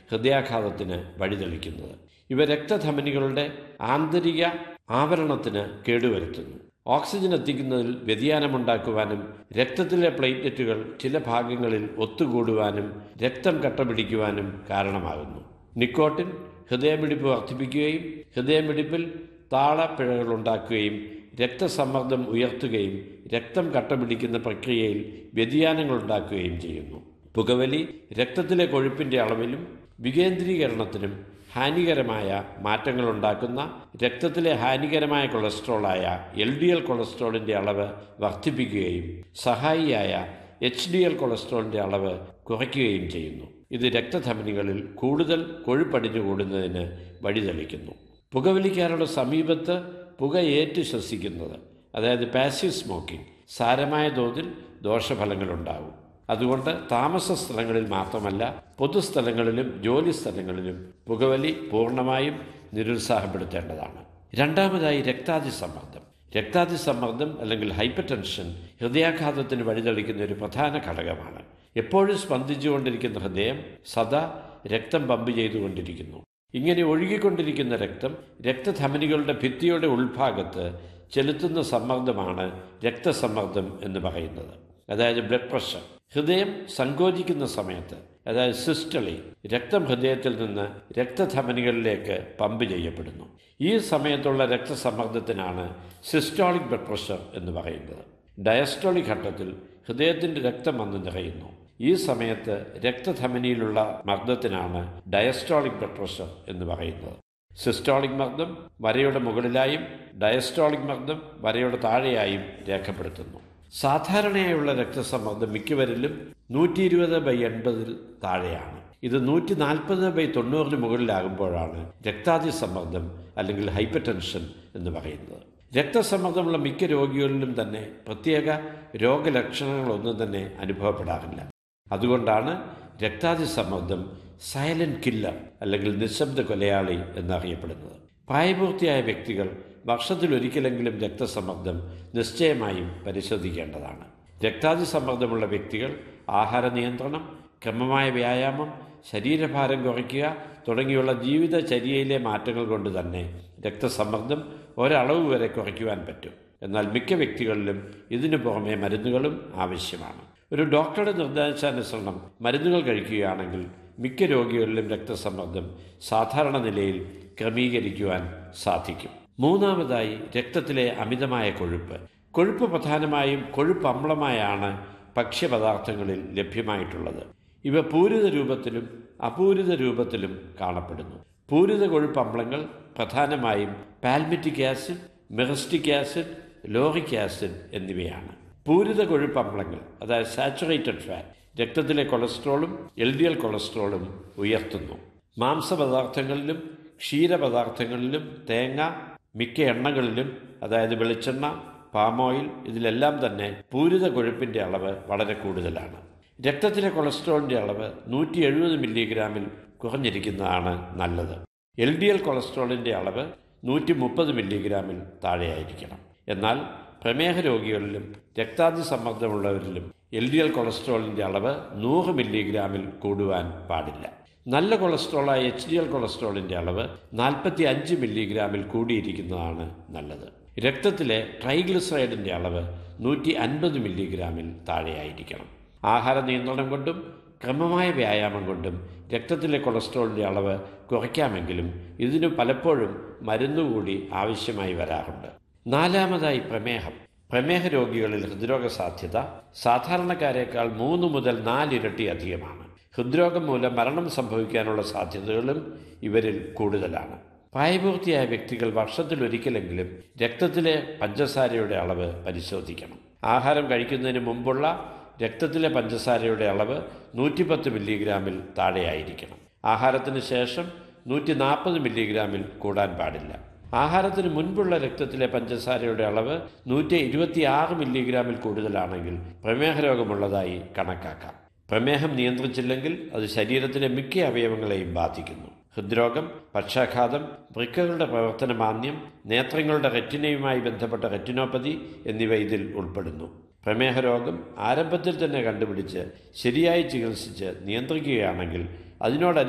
ഹൃദയാഘാതത്തിന് വഴിതെളിക്കുന്നത് ഇവ രക്തധമനികളുടെ ആന്തരിക ആവരണത്തിന് കേടുവരുത്തുന്നു ഓക്സിജൻ എത്തിക്കുന്നതിൽ വ്യതിയാനമുണ്ടാക്കുവാനും രക്തത്തിലെ പ്ലേറ്റ്ലെറ്റുകൾ ചില ഭാഗങ്ങളിൽ ഒത്തുകൂടുവാനും രക്തം കട്ടപിടിക്കുവാനും കാരണമാകുന്നു നിക്കോട്ടിൻ ഹൃദയമിടിപ്പ് വർദ്ധിപ്പിക്കുകയും ഹൃദയമിടിപ്പിൽ താളപ്പിഴകൾ ഉണ്ടാക്കുകയും രക്തസമ്മർദ്ദം ഉയർത്തുകയും രക്തം കട്ടപിടിക്കുന്ന പ്രക്രിയയിൽ വ്യതിയാനങ്ങൾ ഉണ്ടാക്കുകയും ചെയ്യുന്നു പുകവലി രക്തത്തിലെ കൊഴുപ്പിൻ്റെ അളവിലും വികേന്ദ്രീകരണത്തിനും ഹാനികരമായ മാറ്റങ്ങൾ ഉണ്ടാക്കുന്ന രക്തത്തിലെ ഹാനികരമായ കൊളസ്ട്രോളായ എൽ ഡി എൽ കൊളസ്ട്രോളിൻ്റെ അളവ് വർദ്ധിപ്പിക്കുകയും സഹായിയായ എച്ച് ഡി എൽ കൊളസ്ട്രോളിൻ്റെ അളവ് കുറയ്ക്കുകയും ചെയ്യുന്നു ഇത് രക്തധമനികളിൽ കൂടുതൽ കൊഴുപ്പടിഞ്ഞുകൂടുന്നതിന് വഴിതെളിക്കുന്നു പുകവലിക്കാരുടെ സമീപത്ത് പുകയേറ്റ് ശ്വസിക്കുന്നത് അതായത് പാസീവ് സ്മോക്കിംഗ് സാരമായ തോതിൽ ദോഷഫലങ്ങളുണ്ടാകും അതുകൊണ്ട് താമസ സ്ഥലങ്ങളിൽ മാത്രമല്ല പൊതുസ്ഥലങ്ങളിലും ജോലി സ്ഥലങ്ങളിലും പുകവലി പൂർണ്ണമായും നിരുത്സാഹപ്പെടുത്തേണ്ടതാണ് രണ്ടാമതായി രക്താതിസമ്മർദ്ദം രക്താതിസമ്മർദ്ദം അല്ലെങ്കിൽ ഹൈപ്പർ ടെൻഷൻ ഹൃദയാഘാതത്തിന് വഴിതെളിക്കുന്ന ഒരു പ്രധാന ഘടകമാണ് എപ്പോഴും സ്പന്ദിച്ചുകൊണ്ടിരിക്കുന്ന ഹൃദയം സദാ രക്തം പമ്പ് ചെയ്തുകൊണ്ടിരിക്കുന്നു ഇങ്ങനെ ഒഴുകിക്കൊണ്ടിരിക്കുന്ന രക്തം രക്തധമനികളുടെ ഭിത്തിയുടെ ഉൾഭാഗത്ത് ചെലുത്തുന്ന സമ്മർദ്ദമാണ് രക്തസമ്മർദ്ദം എന്ന് പറയുന്നത് അതായത് ബ്ലഡ് പ്രഷർ ഹൃദയം സങ്കോചിക്കുന്ന സമയത്ത് അതായത് സിസ്റ്റളി രക്തം ഹൃദയത്തിൽ നിന്ന് രക്തധമനികളിലേക്ക് പമ്പ് ചെയ്യപ്പെടുന്നു ഈ സമയത്തുള്ള രക്തസമ്മർദ്ദത്തിനാണ് സിസ്റ്റോളിക് ബ്ലഡ് പ്രഷർ എന്ന് പറയുന്നത് ഡയസ്റ്റോളിക് ഘട്ടത്തിൽ ഹൃദയത്തിൻ്റെ രക്തം വന്ന് നിറയുന്നു ഈ സമയത്ത് രക്തധമനിയിലുള്ള മർദ്ദത്തിനാണ് ഡയസ്റ്റോളിക് ബ്ലഡ് പ്രഷർ എന്ന് പറയുന്നത് സിസ്റ്റോളിക് മർദ്ദം വരയുടെ മുകളിലായും ഡയസ്റ്റോളിക് മർദ്ദം വരയുടെ താഴെയായും രേഖപ്പെടുത്തുന്നു സാധാരണയായുള്ള രക്തസമ്മർദ്ദം മിക്കവരിലും നൂറ്റി ഇരുപത് ബൈ എൺപതിൽ താഴെയാണ് ഇത് നൂറ്റി നാൽപ്പത് ബൈ തൊണ്ണൂറിന് മുകളിലാകുമ്പോഴാണ് രക്താതിസമ്മർദ്ദം അല്ലെങ്കിൽ ഹൈപ്പർ ടെൻഷൻ എന്ന് പറയുന്നത് രക്തസമ്മർദ്ദമുള്ള മിക്ക രോഗികളിലും തന്നെ പ്രത്യേക രോഗലക്ഷണങ്ങളൊന്നും തന്നെ അനുഭവപ്പെടാറില്ല അതുകൊണ്ടാണ് രക്താതിസമ്മർദ്ദം സൈലന്റ് കില്ലർ അല്ലെങ്കിൽ നിശബ്ദ കൊലയാളി എന്നറിയപ്പെടുന്നത് പ്രായപൂർത്തിയായ വ്യക്തികൾ വർഷത്തിലൊരിക്കലെങ്കിലും രക്തസമ്മർദ്ദം നിശ്ചയമായും പരിശോധിക്കേണ്ടതാണ് രക്താതിസമ്മർദ്ദമുള്ള വ്യക്തികൾ ആഹാര നിയന്ത്രണം ക്രമമായ വ്യായാമം ശരീരഭാരം കുറയ്ക്കുക തുടങ്ങിയുള്ള ജീവിതചര്യയിലെ മാറ്റങ്ങൾ കൊണ്ട് തന്നെ രക്തസമ്മർദ്ദം ഒരളവ് വരെ കുറയ്ക്കുവാൻ പറ്റും എന്നാൽ മിക്ക വ്യക്തികളിലും ഇതിനു പുറമെ മരുന്നുകളും ആവശ്യമാണ് ഒരു ഡോക്ടറുടെ നിർദ്ദേശാനുസരണം മരുന്നുകൾ കഴിക്കുകയാണെങ്കിൽ മിക്ക രോഗികളിലും രക്തസമ്മർദ്ദം സാധാരണ നിലയിൽ ക്രമീകരിക്കുവാൻ സാധിക്കും മൂന്നാമതായി രക്തത്തിലെ അമിതമായ കൊഴുപ്പ് കൊഴുപ്പ് പ്രധാനമായും കൊഴുപ്പ് അമ്ലമായാണ് ഭക്ഷ്യപദാർത്ഥങ്ങളിൽ ലഭ്യമായിട്ടുള്ളത് ഇവ പൂരിത രൂപത്തിലും അപൂരിത രൂപത്തിലും കാണപ്പെടുന്നു പൂരിത കൊഴുപ്പ് അമ്ലങ്ങൾ പ്രധാനമായും palmitic acid myristic acid lauric acid എന്നിവയാണ് പൂരിത കൊഴുപ്പ് അമ്ലങ്ങൾ അതായത് സാച്ചുറേറ്റഡ് ഫാറ്റ് രക്തത്തിലെ കൊളസ്ട്രോളും എൽ ഡി എൽ കൊളസ്ട്രോളും ഉയർത്തുന്നു മാംസപദാർത്ഥങ്ങളിലും ക്ഷീരപദാർത്ഥങ്ങളിലും തേങ്ങ മിക്ക എണ്ണകളിലും അതായത് വെളിച്ചെണ്ണ പാമോയിൽ ഇതിലെല്ലാം തന്നെ പൂരിത കൊഴുപ്പിൻ്റെ അളവ് വളരെ കൂടുതലാണ് രക്തത്തിലെ കൊളസ്ട്രോളിൻ്റെ അളവ് നൂറ്റി എഴുപത് മില്ലിഗ്രാമിൽ കുറഞ്ഞിരിക്കുന്നതാണ് നല്ലത് എൽ ഡി എൽ കൊളസ്ട്രോളിൻ്റെ അളവ് നൂറ്റി മുപ്പത് മില്ലിഗ്രാമിൽ താഴെയായിരിക്കണം എന്നാൽ പ്രമേഹ രോഗികളിലും രക്താതി സമ്മർദ്ദമുള്ളവരിലും എൽ ഡി എൽ കൊളസ്ട്രോളിൻ്റെ അളവ് നൂറ് മില്ലിഗ്രാമിൽ കൂടുവാൻ പാടില്ല നല്ല കൊളസ്ട്രോളായ എച്ച് ഡി എൽ കൊളസ്ട്രോളിൻ്റെ അളവ് നാൽപ്പത്തി അഞ്ച് മില്ലിഗ്രാമിൽ കൂടിയിരിക്കുന്നതാണ് നല്ലത് രക്തത്തിലെ ട്രൈഗ്ലിസറൈഡിൻ്റെ അളവ് നൂറ്റി അൻപത് മില്ലിഗ്രാമിൽ താഴെയായിരിക്കണം ആഹാര നിയന്ത്രണം കൊണ്ടും ക്രമമായ വ്യായാമം കൊണ്ടും രക്തത്തിലെ കൊളസ്ട്രോളിൻ്റെ അളവ് കുറയ്ക്കാമെങ്കിലും ഇതിന് പലപ്പോഴും മരുന്നുകൂടി ആവശ്യമായി വരാറുണ്ട് നാലാമതായി പ്രമേഹം പ്രമേഹ രോഗികളിൽ ഹൃദ്രോഗ സാധ്യത സാധാരണക്കാരേക്കാൾ മൂന്ന് മുതൽ നാലിരട്ടി അധികമാണ് ഹൃദ്രോഗം മൂലം മരണം സംഭവിക്കാനുള്ള സാധ്യതകളും ഇവരിൽ കൂടുതലാണ് പ്രായപൂർത്തിയായ വ്യക്തികൾ വർഷത്തിലൊരിക്കലെങ്കിലും രക്തത്തിലെ പഞ്ചസാരയുടെ അളവ് പരിശോധിക്കണം ആഹാരം കഴിക്കുന്നതിന് മുമ്പുള്ള രക്തത്തിലെ പഞ്ചസാരയുടെ അളവ് നൂറ്റിപ്പത്ത് മില്ലിഗ്രാമിൽ താഴെയായിരിക്കണം ആഹാരത്തിന് ശേഷം നൂറ്റി നാൽപ്പത് മില്ലിഗ്രാമിൽ കൂടാൻ പാടില്ല ആഹാരത്തിന് മുൻപുള്ള രക്തത്തിലെ പഞ്ചസാരയുടെ അളവ് നൂറ്റി ഇരുപത്തിയാറ് മില്ലിഗ്രാമിൽ കൂടുതലാണെങ്കിൽ പ്രമേഹ രോഗമുള്ളതായി കണക്കാക്കാം പ്രമേഹം നിയന്ത്രിച്ചില്ലെങ്കിൽ അത് ശരീരത്തിലെ മിക്ക അവയവങ്ങളെയും ബാധിക്കുന്നു ഹൃദ്രോഗം പക്ഷാഘാതം വൃക്കകളുടെ പ്രവർത്തനമാന്യം നേത്രങ്ങളുടെ റെറ്റിനയുമായി ബന്ധപ്പെട്ട റെറ്റിനോപ്പതി എന്നിവ ഇതിൽ ഉൾപ്പെടുന്നു പ്രമേഹ രോഗം ആരംഭത്തിൽ തന്നെ കണ്ടുപിടിച്ച് ശരിയായി ചികിത്സിച്ച് നിയന്ത്രിക്കുകയാണെങ്കിൽ അതിനോട്